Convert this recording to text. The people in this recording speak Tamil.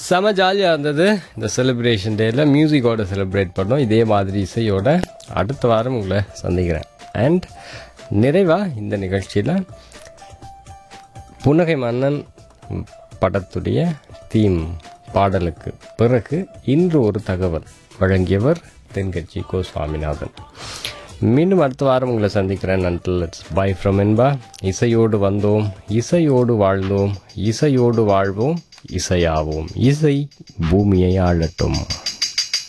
செம ஜாலியாக இருந்தது இந்த செலிப்ரேஷன் டேயில் மியூசிக்கோட செலிப்ரேட் பண்ணோம் இதே மாதிரி இசையோட அடுத்த வாரம் உங்களை சந்திக்கிறேன் அண்ட் நிறைவாக இந்த நிகழ்ச்சியில் புன்னகை மன்னன் படத்துடைய தீம் பாடலுக்கு பிறகு இன்று ஒரு தகவல் வழங்கியவர் தென்கட்சி கோ சுவாமிநாதன் மீண்டும் அடுத்த வாரம் உங்களை சந்திக்கிறேன் அன்டில் இட்ஸ் பை ஃப்ரம் என்பா இசையோடு வந்தோம் இசையோடு வாழ்ந்தோம் இசையோடு வாழ்வோம் இசையாவோம் இசை பூமியை ஆளட்டும்